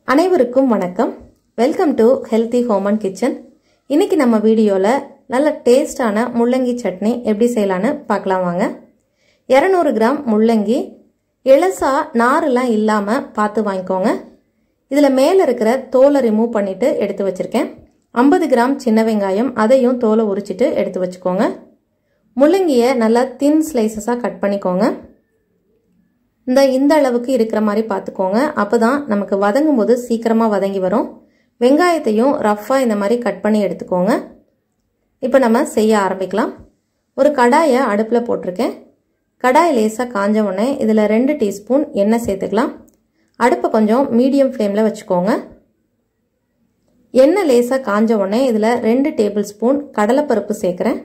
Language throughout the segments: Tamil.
அனைவருக்கும் வணக்கம் welcome to healthy home and kitchen இன்னைக்கு நம்ம வீடியோவில் நல்ல டேஸ்டான முள்ளங்கி சட்னி எப்படி செய்யலான்னு பார்க்கலாம் வாங்க இரநூறு கிராம் முள்ளங்கி இளசா நாரெல்லாம் இல்லாமல் பார்த்து வாங்கிக்கோங்க இதில் மேலே இருக்கிற தோலை ரிமூவ் பண்ணிவிட்டு எடுத்து வச்சுருக்கேன் ஐம்பது கிராம் சின்ன வெங்காயம் அதையும் தோலை உரிச்சிட்டு எடுத்து வச்சுக்கோங்க முள்ளங்கியை நல்லா தின் ஸ்லைசஸாக கட் பண்ணிக்கோங்க இந்த இந்த அளவுக்கு இருக்கிற மாதிரி பார்த்துக்கோங்க அப்போ தான் நமக்கு வதங்கும் போது சீக்கிரமாக வதங்கி வரும் வெங்காயத்தையும் ரஃப்பாக இந்த மாதிரி கட் பண்ணி எடுத்துக்கோங்க இப்போ நம்ம செய்ய ஆரம்பிக்கலாம் ஒரு கடாயை அடுப்பில் போட்டிருக்கேன் கடாய் லேசாக காஞ்ச உடனே இதில் ரெண்டு டீஸ்பூன் எண்ணெய் சேர்த்துக்கலாம் அடுப்பை கொஞ்சம் மீடியம் ஃப்ளேமில் வச்சுக்கோங்க எண்ணெய் லேசாக காஞ்ச உடனே இதில் ரெண்டு டேபிள் ஸ்பூன் கடலைப்பருப்பு சேர்க்குறேன்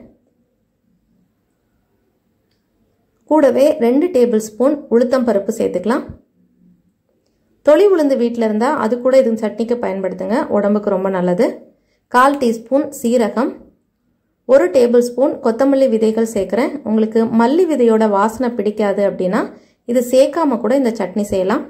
கூடவே ரெண்டு டேபிள் ஸ்பூன் உளுத்தம் பருப்பு சேர்த்துக்கலாம் தொளி உளுந்து வீட்டில் இருந்தால் அது கூட இது சட்னிக்கு பயன்படுத்துங்க உடம்புக்கு ரொம்ப நல்லது கால் டீஸ்பூன் சீரகம் ஒரு டேபிள் ஸ்பூன் கொத்தமல்லி விதைகள் சேர்க்குறேன் உங்களுக்கு மல்லி விதையோட வாசனை பிடிக்காது அப்படின்னா இது சேர்க்காம கூட இந்த சட்னி செய்யலாம்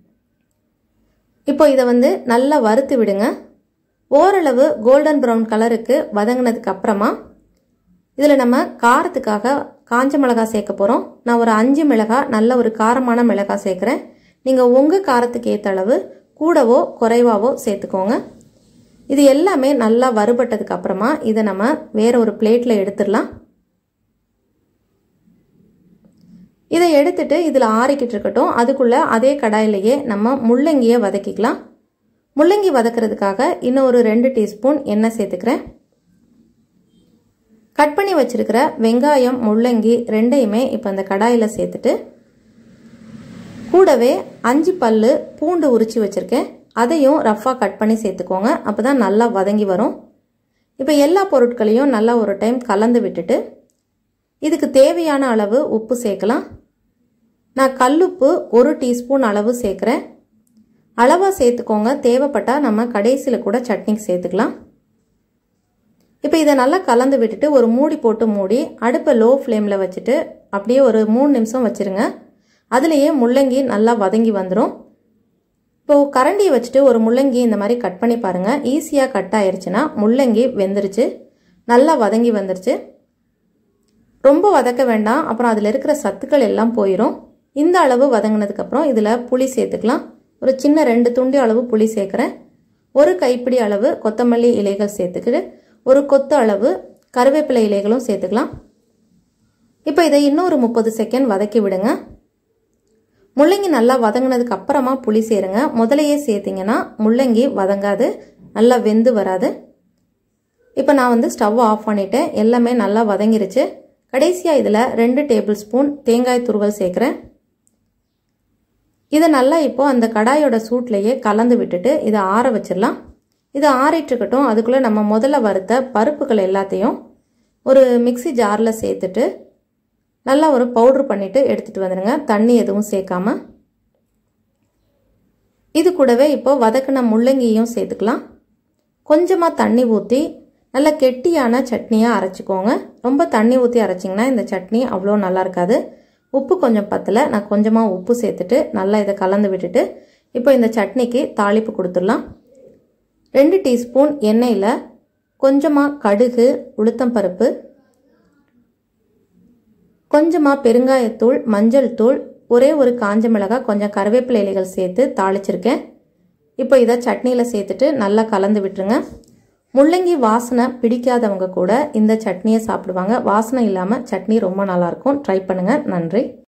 இப்போ இதை வந்து நல்லா வறுத்து விடுங்க ஓரளவு கோல்டன் ப்ரௌன் கலருக்கு வதங்கினதுக்கு அப்புறமா இதில் நம்ம காரத்துக்காக காஞ்ச மிளகாய் சேர்க்க போகிறோம் நான் ஒரு அஞ்சு மிளகாய் நல்ல ஒரு காரமான மிளகாய் சேர்க்குறேன் நீங்கள் உங்கள் காரத்துக்கு ஏற்ற அளவு கூடவோ குறைவாவோ சேர்த்துக்கோங்க இது எல்லாமே நல்லா வறுபட்டதுக்கு அப்புறமா இதை நம்ம வேற ஒரு பிளேட்டில் எடுத்துடலாம் இதை எடுத்துட்டு இதில் ஆறிக்கிட்டு இருக்கட்டும் அதுக்குள்ளே அதே கடாயிலேயே நம்ம முள்ளங்கியை வதக்கிக்கலாம் முள்ளங்கி வதக்கிறதுக்காக இன்னும் ஒரு ரெண்டு டீஸ்பூன் எண்ணெய் சேர்த்துக்கிறேன் கட் பண்ணி வச்சிருக்கிற வெங்காயம் முள்ளங்கி ரெண்டையுமே இப்போ அந்த கடாயில் சேர்த்துட்டு கூடவே அஞ்சு பல்லு பூண்டு உரிச்சு வச்சுருக்கேன் அதையும் ரஃப்பாக கட் பண்ணி சேர்த்துக்கோங்க அப்போ தான் நல்லா வதங்கி வரும் இப்போ எல்லா பொருட்களையும் நல்லா ஒரு டைம் கலந்து விட்டுட்டு இதுக்கு தேவையான அளவு உப்பு சேர்க்கலாம் நான் கல்லுப்பு ஒரு டீஸ்பூன் அளவு சேர்க்குறேன் அளவாக சேர்த்துக்கோங்க தேவைப்பட்டால் நம்ம கடைசியில் கூட சட்னிக்கு சேர்த்துக்கலாம் இப்போ இதை நல்லா கலந்து விட்டுட்டு ஒரு மூடி போட்டு மூடி அடுப்பை லோ ஃப்ளேமில் வச்சுட்டு அப்படியே ஒரு மூணு நிமிஷம் வச்சுருங்க அதுலேயே முள்ளங்கி நல்லா வதங்கி வந்துடும் இப்போது கரண்டியை வச்சுட்டு ஒரு முள்ளங்கி இந்த மாதிரி கட் பண்ணி பாருங்கள் ஈஸியாக கட் ஆயிடுச்சுன்னா முள்ளங்கி வெந்துருச்சு நல்லா வதங்கி வந்துருச்சு ரொம்ப வதக்க வேண்டாம் அப்புறம் அதில் இருக்கிற சத்துக்கள் எல்லாம் போயிடும் இந்த அளவு வதங்கினதுக்கப்புறம் இதில் புளி சேர்த்துக்கலாம் ஒரு சின்ன ரெண்டு துண்டி அளவு புளி சேர்க்குறேன் ஒரு கைப்பிடி அளவு கொத்தமல்லி இலைகள் சேர்த்துக்கிட்டு ஒரு கொத்து அளவு கருவேப்பிலை இலைகளும் சேர்த்துக்கலாம் இப்போ இதை இன்னும் ஒரு முப்பது செகண்ட் வதக்கி விடுங்க முள்ளங்கி நல்லா வதங்கினதுக்கு அப்புறமா புளி சேருங்க முதலையே சேர்த்திங்கன்னா முள்ளங்கி வதங்காது நல்லா வெந்து வராது இப்போ நான் வந்து ஸ்டவ் ஆஃப் பண்ணிட்டேன் எல்லாமே நல்லா வதங்கிருச்சு கடைசியாக இதில் ரெண்டு டேபிள் ஸ்பூன் தேங்காய் துருவல் சேர்க்குறேன் இதை நல்லா இப்போ அந்த கடாயோட சூட்லேயே கலந்து விட்டுட்டு இதை ஆற வச்சிடலாம் இது ஆறிட்டுருக்கட்டும் அதுக்குள்ளே நம்ம முதல்ல வறுத்த பருப்புகள் எல்லாத்தையும் ஒரு மிக்சி ஜாரில் சேர்த்துட்டு நல்லா ஒரு பவுட்ரு பண்ணிவிட்டு எடுத்துகிட்டு வந்துடுங்க தண்ணி எதுவும் சேர்க்காம இது கூடவே இப்போ வதக்கின முள்ளங்கியும் சேர்த்துக்கலாம் கொஞ்சமாக தண்ணி ஊற்றி நல்ல கெட்டியான சட்னியாக அரைச்சிக்கோங்க ரொம்ப தண்ணி ஊற்றி அரைச்சிங்கன்னா இந்த சட்னி அவ்வளோ நல்லா இருக்காது உப்பு கொஞ்சம் பத்தலை நான் கொஞ்சமாக உப்பு சேர்த்துட்டு நல்லா இதை கலந்து விட்டுட்டு இப்போ இந்த சட்னிக்கு தாளிப்பு கொடுத்துடலாம் ரெண்டு டீஸ்பூன் எண்ணெயில் கொஞ்சமாக கடுகு உளுத்தம் பருப்பு கொஞ்சமாக பெருங்காயத்தூள் மஞ்சள் தூள் ஒரே ஒரு காஞ்ச மிளகாய் கொஞ்சம் கருவேப்பிலை இலைகள் சேர்த்து தாளிச்சிருக்கேன் இப்போ இதை சட்னியில் சேர்த்துட்டு நல்லா கலந்து விட்டுருங்க முள்ளங்கி வாசனை பிடிக்காதவங்க கூட இந்த சட்னியை சாப்பிடுவாங்க வாசனை இல்லாமல் சட்னி ரொம்ப நல்லாயிருக்கும் ட்ரை பண்ணுங்கள் நன்றி